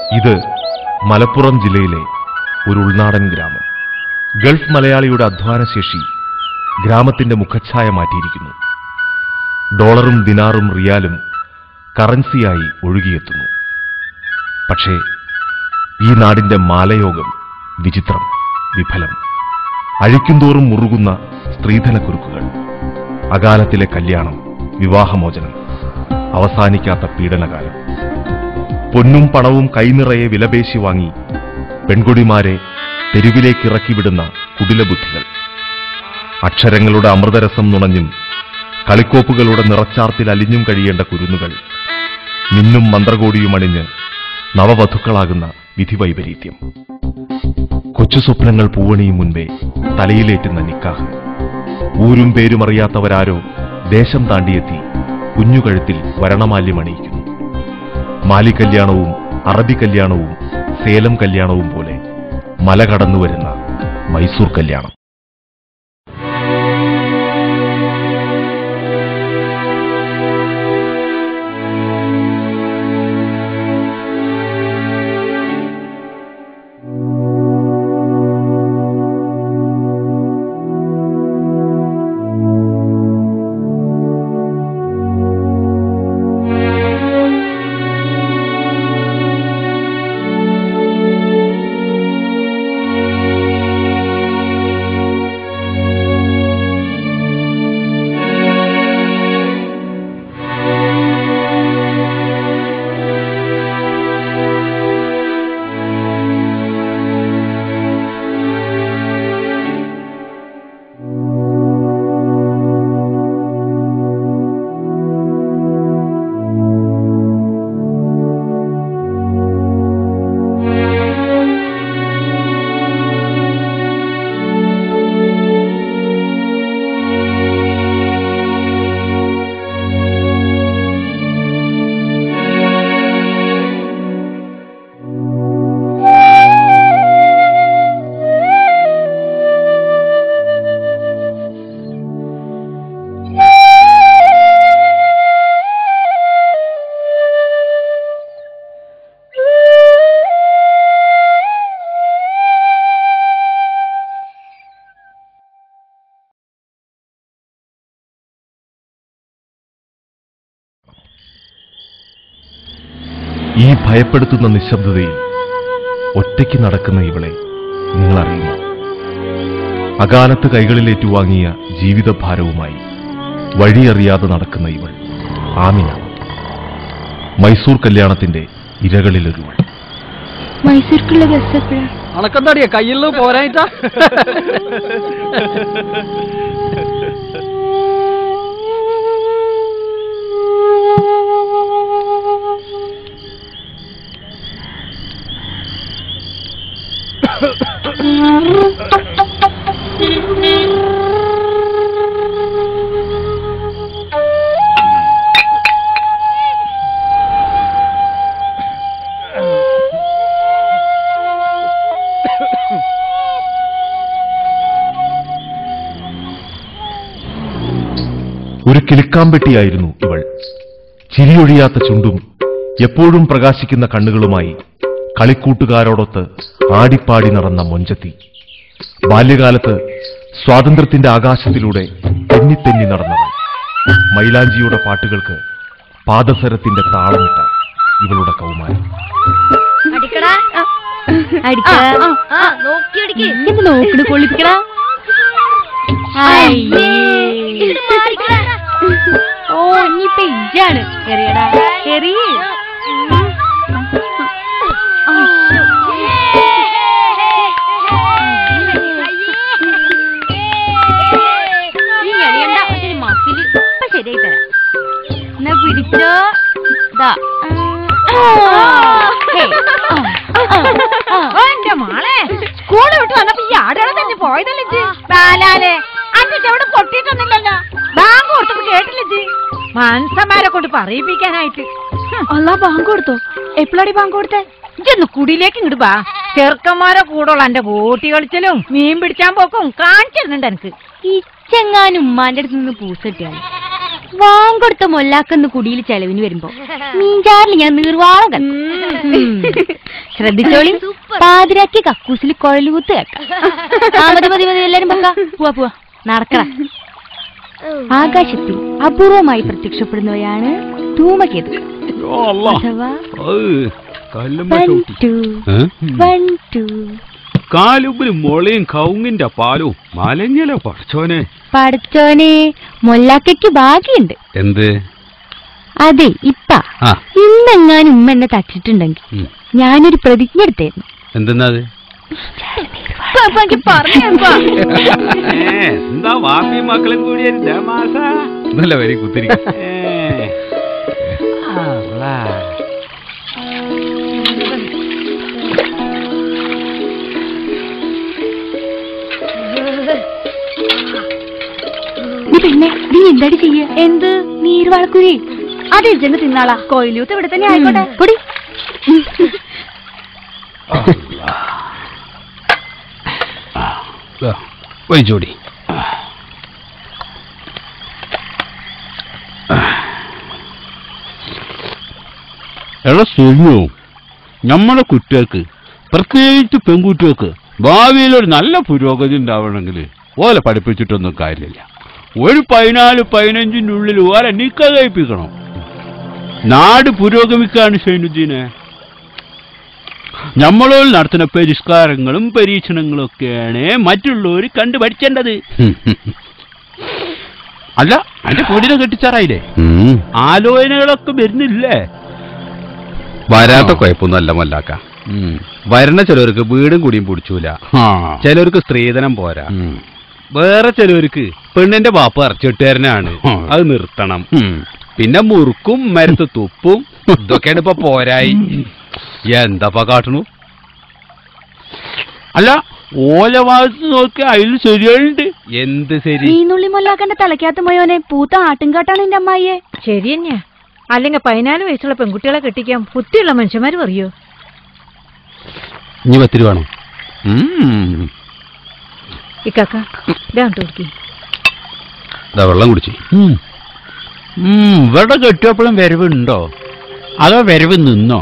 ഇത് മലപ്പുറം ജില്ലയിലെ ഒരു ഉൾനാടൻ ഗ്രാമം ഗൾഫ് മലയാളിയുടെ അധ്വാനശേഷി ഗ്രാമത്തിന്റെ മുഖച്ഛായ മാറ്റിയിരിക്കുന്നു ഡോളറും ദിനാറും റിയാലും കറൻസിയായി ഒഴുകിയെത്തുന്നു പക്ഷേ ഈ നാടിന്റെ മാലയോഗം വിചിത്രം വിഫലം അഴിക്കുന്തോറും മുറുകുന്ന സ്ത്രീധനക്കുരുക്കുകൾ അകാലത്തിലെ കല്യാണം വിവാഹമോചനം അവസാനിക്കാത്ത പീഡനകാലം പൊന്നും പണവും കൈനിറയെ വിലപേശി വാങ്ങി പെൺകുടിമാരെ തെരുവിലേക്ക് ഇറക്കിവിടുന്ന കുടിലബുദ്ധികൾ അക്ഷരങ്ങളുടെ അമൃതരസം നുണഞ്ഞും കളിക്കോപ്പുകളുടെ നിറച്ചാർത്തിൽ അലിഞ്ഞും കഴിയേണ്ട കുരുന്നുകൾ മിന്നും മന്ത്രകോടിയും അണിഞ്ഞ് നവവധുക്കളാകുന്ന വിധിവൈപരീത്യം കൊച്ചു സ്വപ്നങ്ങൾ പൂവണിയും മുൻപേ തലയിലേറ്റുന്ന നിക്കാഹ് ഊരും പേരും അറിയാത്തവരാരോ ദേശം താണ്ടിയെത്തി കുഞ്ഞുകഴുത്തിൽ വരണമാല്യമണിയിക്കുന്നു മാലി കല്യാണവും അറബി കല്യാണവും സേലം കല്യാണവും പോലെ മല കടന്നുവരുന്ന മൈസൂർ കല്യാണം ഈ ഭയപ്പെടുത്തുന്ന നിശബ്ദതയിൽ ഒറ്റയ്ക്ക് നടക്കുന്ന ഇവളെ നിങ്ങൾ അറിയുമോ അകാലത്ത് കൈകളിൽ ഏറ്റുവാങ്ങിയ ജീവിതഭാരവുമായി വഴിയറിയാതെ നടക്കുന്ന ഇവൾ ആമിന മൈസൂർ കല്യാണത്തിന്റെ ഇരകളിലൊരുവൾ മൈസൂർക്കുള്ള ബസ് എപ്പോഴാ അണക്കെന്താടിയ കയ്യിൽ പോരായിട്ടാ ഒരു കിലുക്കാമ്പെട്ടിയായിരുന്നു ഇവൾ ചിരിയൊഴിയാത്ത ചുണ്ടും എപ്പോഴും പ്രകാശിക്കുന്ന കണ്ണുകളുമായി കളിക്കൂട്ടുകാരോടൊത്ത് ആടിപ്പാടി നടന്ന മൊഞ്ചത്തി ബാല്യകാലത്ത് സ്വാതന്ത്ര്യത്തിന്റെ ആകാശത്തിലൂടെ തെന്നിത്തെന്നി നടന്നവൾ മൈലാഞ്ചിയുടെ പാട്ടുകൾക്ക് പാദസരത്തിന്റെ താളമിട്ട ഇവളുടെ കൗമാരം അടിക്കടാ അടിക്കടാ നോക്കി അടിക്ക് എന്ത് നോക്കണ് കൊള്ളിപ്പിക്കടാ ഓ ഇനിയിപ്പൊ ഇജ്ജാണ് എറിയടാ എറി ഈ എറിയണ്ട ഒരു മസില് ഇപ്പൊ ശരിയായി തരാം എന്നാ പിടിച്ചോ ദാ എന്റെ മോളെ സ്കൂള് വിട്ട് വന്നപ്പോ ഈ ആടുകളെ തന്നെ പോയതല്ലേ ഇജ്ജ്? ബാലാലെ അന്നിട്ട് എവിടെ പൊട്ടിയിട്ടൊന്നുമില്ലല്ലോ ബാങ്ക് കൊടുത്തപ്പോ കേട്ടില്ല ഇജ്ജ് മാൻസന്മാരെ കൊണ്ട് പറയിപ്പിക്കാനായിട്ട് അല്ലാ ബാങ്ക് കൊടുത്തോ എപ്പോഴാടി ബാങ്ക് കൊടുത്തേ ഇജ്ജൊന്ന് കുടിയിലേക്ക് ഇങ്ങോട്ട് ബാ ചെറുക്കന്മാരെ കൂടുള്ള എന്റെ ബോട്ടി കളിച്ചലും മീൻ പിടിച്ചാൻ പോക്കും കാണിച്ചിരുന്നുണ്ട് എനിക്ക് ഇച്ചെങ്ങാനും ഉമ്മാന്റെ അടുത്ത് നിന്ന് പൂസ കിട്ടിയാൽ വാങ്കൊടുത്ത മൊല്ലാക്കെന്ന് കുടിയിൽ ചെലവിന് വരുമ്പോ മീൻചാറിൽ ഞാൻ നീർവാളം കണ്ടു. ശ്രദ്ധിച്ചോളി പാതിരാക്കി കക്കൂസിൽ കുഴലുകുത്ത് കേക്കാം ആ മതി മതി മതി എല്ലാരും പൊക്ക പോവാ പോവാ നടക്കട ആകാശത്തിൽ അപൂർവമായി പ്രത്യക്ഷപ്പെടുന്നവയാണ് ധൂമകേതു അഥവാ വൺ ടു വൺ ടു കാലുമ്പിൽ മുളയും കവുങ്ങിന്റെ പാലും മലഞ്ഞല പഠിച്ചോനെ പഠിച്ചോനെ മൊല്ലാക്കയ്ക്ക് ഭാഗ്യമുണ്ട് എന്ത് അതെ ഇപ്പ ആ ഇന്നെങ്ങാനും ഉമ്മ എന്നെ തട്ടിട്ടുണ്ടെങ്കിൽ ഉം. ഞാനൊരു പ്രതിജ്ഞ എടുത്തായിരുന്നു എന്തെന്നാ അത് എന്താ വാപ്പി മക്കളും കൂടി മാസ നല്ല വരി കുത്തിരിക്ക നീ പിന്നെ നീ എന്താടി ചെയ്യ എന്ത് നീർവാളക്കുഴി അത് ഇജങ്ങ് തിന്നാളാ കോയിലൂത്ത് ഇവിടെ തന്നെ ആയിക്കോട്ടെ പൊടി വൈജോടി എടാ സുമു നമ്മളെ കുട്ടികൾക്ക് പ്രത്യേകിച്ച് പെൺകുട്ടികൾക്ക് ഭാവിയിൽ ഒരു നല്ല പുരോഗതി ഉണ്ടാവണമെങ്കിൽ ഓലെ പഠിപ്പിച്ചിട്ടൊന്നും കാര്യമില്ല ഒരു പതിനാല് പതിനഞ്ചിൻ്റെ ഉള്ളിൽ ഓലെ നിക്ക കഴിപ്പിക്കണം നാട് പുരോഗമിക്കാണ് ഷൈനുദ്ദീനെ നമ്മളോട് നടത്തുന്ന പരിഷ്കാരങ്ങളും പരീക്ഷണങ്ങളും ഒക്കെയാണ് മറ്റുള്ളവർ കണ്ടു പഠിക്കേണ്ടത് അല്ല അതിന്റെ പൊടിനെ കെട്ടിച്ചാറായില്ലേ ആലോചനകളൊക്കെ വരുന്നില്ലേ വരാത്ത കുഴപ്പമൊന്നുമല്ല മല്ലാക്ക വരണ ചിലവർക്ക് വീടും കുടിയും പിടിച്ചൂല ചിലവർക്ക് സ്ത്രീധനം പോരാ വേറെ ചിലവർക്ക് പെണ്ണിന്റെ ബാപ്പ ഇറച്ചിട്ടുകാരനാണ് ആ. അത് നിർത്തണം പിന്നെ മുറുക്കും മരത്ത് തുപ്പും ഇതൊക്കെയാണ് ഇപ്പൊ പോരായി എന്താപ്പാ കാട്ടണു അല്ല ഓല ഭാഗത്ത് നോക്കി അതിൽ ശരിയുണ്ട് എന്ത് ശരി നീനുള്ളി മൊല്ലാക്കന്റെ തലയ്ക്കകത്ത് മോയോനെ പൂത്ത ആട്ടുംകാട്ടാണ് എന്റെ അമ്മായിയെ ശരി തന്നെയാ അല്ലെങ്കിൽ പതിനാല് വയസ്സുള്ള പെൺകുട്ടികളെ കെട്ടിക്കാൻ ബുദ്ധിയുള്ള മനുഷ്യന്മാര് പറയോ ഇനി പത്തിരി വേണം ഇക്കാക്ക ഇതാണ്ട് കൊടുക്കി ഇതാ വെള്ളം കുടിച്ച് ഇവിടെ കെട്ടിയപ്പോഴും വരവുണ്ടോ അതോ വരവ് നിന്നോ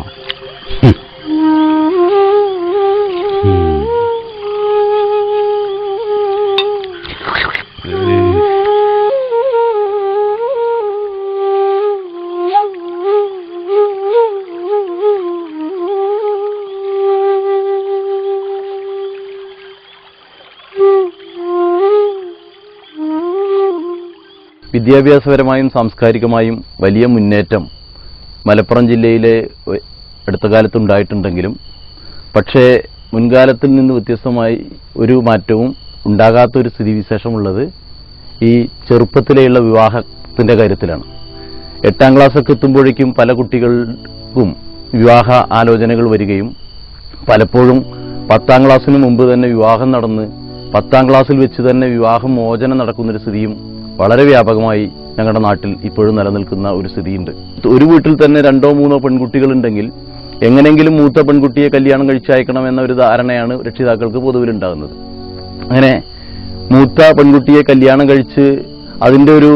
വിദ്യാഭ്യാസപരമായും സാംസ്കാരികമായും വലിയ മുന്നേറ്റം മലപ്പുറം ജില്ലയിലെ ഒ- അടുത്ത കാലത്തുണ്ടായിട്ടുണ്ടെങ്കിലും പക്ഷേ മുൻകാലത്തിൽ നിന്ന് വ്യത്യസ്തമായി ഒരു മാറ്റവും ഉണ്ടാകാത്തൊരു സ്ഥിതിവിശേഷമുള്ളത് ഈ ചെറുപ്പത്തിലെയുള്ള വിവാഹത്തിൻ്റെ കാര്യത്തിലാണ് എട്ടാം ക്ലാസ്സൊക്കെ എത്തുമ്പോഴേക്കും പല കുട്ടികൾക്കും വിവാഹ ആലോചനകൾ വരികയും പലപ്പോഴും പത്താം ക്ലാസ്സിന് മുമ്പ് തന്നെ വിവാഹം നടന്ന് പത്താം ക്ലാസ്സിൽ വെച്ച് തന്നെ വിവാഹം മോചനം നടക്കുന്നൊരു സ്ഥിതിയും വളരെ വ്യാപകമായി ഞങ്ങളുടെ നാട്ടിൽ ഇപ്പോഴും നിലനിൽക്കുന്ന ഒരു സ്ഥിതിയുണ്ട് ഒരു വീട്ടിൽ തന്നെ രണ്ടോ മൂന്നോ പെൺകുട്ടികളുണ്ടെങ്കിൽ എങ്ങനെയെങ്കിലും മൂത്ത പെൺകുട്ടിയെ കല്യാണം കഴിച്ചയക്കണം എന്ന ഒരു ധാരണയാണ് രക്ഷിതാക്കൾക്ക് പൊതുവിലുണ്ടാകുന്നത് അങ്ങനെ മൂത്ത പെൺകുട്ടിയെ കല്യാണം കഴിച്ച് അതിൻ്റെ ഒരു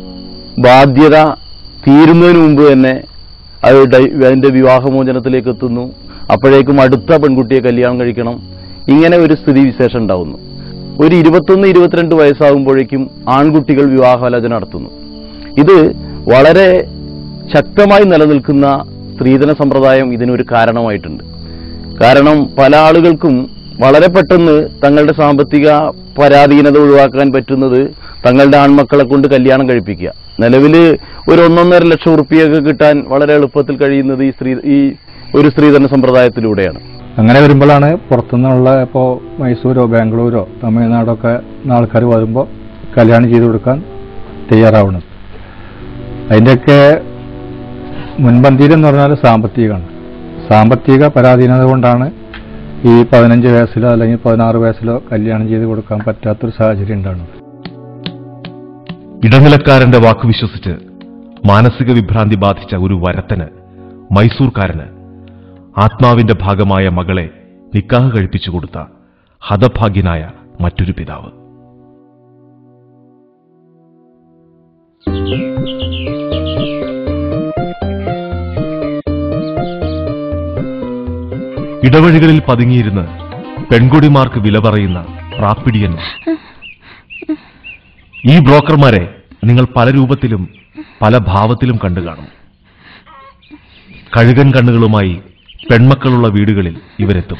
ബാധ്യത തീരുന്നതിന് മുമ്പ് തന്നെ അത് ഡൈ- അതിന്റെ വിവാഹമോചനത്തിലേക്ക് എത്തുന്നു അപ്പോഴേക്കും അടുത്ത പെൺകുട്ടിയെ കല്യാണം കഴിക്കണം ഇങ്ങനെ ഒരു സ്ഥിതി വിശേഷം ഉണ്ടാവുന്നു ഒരു ഇരുപത്തൊന്ന് ഇരുപത്തിരണ്ട് വയസ്സാകുമ്പോഴേക്കും ആൺകുട്ടികൾ വിവാഹാലോചന നടത്തുന്നു ഇത് വളരെ ശക്തമായി നിലനിൽക്കുന്ന സ്ത്രീധന സമ്പ്രദായം ഇതിനൊരു കാരണമായിട്ടുണ്ട് കാരണം പല ആളുകൾക്കും വളരെ പെട്ടെന്ന് തങ്ങളുടെ സാമ്പത്തിക പരാധീനത ഒഴിവാക്കാൻ പറ്റുന്നത് തങ്ങളുടെ ആൺമക്കളെ കൊണ്ട് കല്യാണം കഴിപ്പിക്കുക നിലവിൽ ഒരു ഒന്നൊന്നര ലക്ഷം ഉറുപ്പിയൊക്കെ കിട്ടാൻ വളരെ എളുപ്പത്തിൽ കഴിയുന്നത് ഈ സ്ത്രീ ഈ ഒരു സ്ത്രീധന സമ്പ്രദായത്തിലൂടെയാണ് അങ്ങനെ വരുമ്പോഴാണ് പുറത്തുനിന്നുള്ള ഇപ്പോൾ മൈസൂരോ ബാംഗ്ലൂരോ തമിഴ്നാടൊക്കെ ആൾക്കാർ വരുമ്പോൾ കല്യാണം ചെയ്തു കൊടുക്കാൻ തയ്യാറാവുന്നത് അതിൻ്റെയൊക്കെ മുൻപന്തിയിലെന്ന് പറഞ്ഞാൽ സാമ്പത്തികമാണ് സാമ്പത്തിക പരാധീനത കൊണ്ടാണ് ഈ പതിനഞ്ച് വയസ്സിലോ അല്ലെങ്കിൽ പതിനാറ് വയസ്സിലോ കല്യാണം ചെയ്ത് കൊടുക്കാൻ പറ്റാത്തൊരു സാഹചര്യം ഉണ്ടാകുന്നത് ഇടനിലക്കാരന്റെ വാക്ക് വിശ്വസിച്ച് മാനസിക വിഭ്രാന്തി ബാധിച്ച ഒരു വരത്തന് മൈസൂർക്കാരന് ആത്മാവിന്റെ ഭാഗമായ മകളെ നിക്കാഹ് കഴിപ്പിച്ചു കൊടുത്ത ഹതഭാഗ്യനായ മറ്റൊരു പിതാവ് ഇടവഴികളിൽ പതുങ്ങിയിരുന്ന് പെൺകുടിമാർക്ക് വില പറയുന്ന റാപ്പിഡിയൻ ഈ ബ്രോക്കർമാരെ നിങ്ങൾ പല രൂപത്തിലും പല ഭാവത്തിലും കണ്ടു കാണും കഴുകൻ കണ്ണുകളുമായി പെൺമക്കളുള്ള വീടുകളിൽ ഇവരെത്തും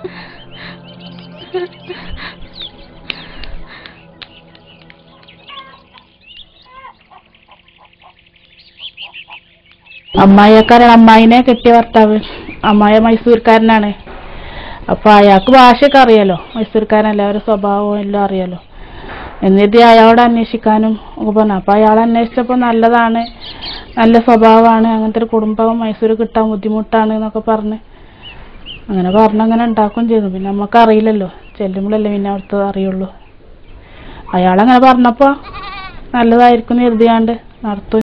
അമ്മായിക്കാരാണ് അമ്മായിനെ കെട്ടിയ ഭർത്താവ് അമ്മായ മൈസൂർക്കാരനാണ് അപ്പൊ അയാൾക്ക് ഭാഷയൊക്കെ അറിയാലോ മൈസൂർക്കാരനല്ല അവരുടെ സ്വഭാവവും എല്ലാം അറിയാലോ എന്നിട്ട് അയാളോട് അന്വേഷിക്കാനും ഒക്കെ പറഞ്ഞു അപ്പൊ അയാൾ അന്വേഷിച്ചപ്പോ നല്ലതാണ് നല്ല സ്വഭാവമാണ് അങ്ങനത്തെ ഒരു കുടുംബം മൈസൂർ കിട്ടാൻ ബുദ്ധിമുട്ടാണ് എന്നൊക്കെ പറഞ്ഞ് അങ്ങനെ പറഞ്ഞ് അങ്ങനെ ഉണ്ടാക്കുകയും ചെയ്തു പിന്നെ നമുക്ക് അറിയില്ലല്ലോ ചെല്ലുമ്പോഴല്ലേ പിന്നെ അവിടുത്തെ അറിയുള്ളൂ അയാളങ്ങനെ പറഞ്ഞപ്പോ നല്ലതായിരിക്കും എന്ന് കരുതിയാണ്ട് നടത്തും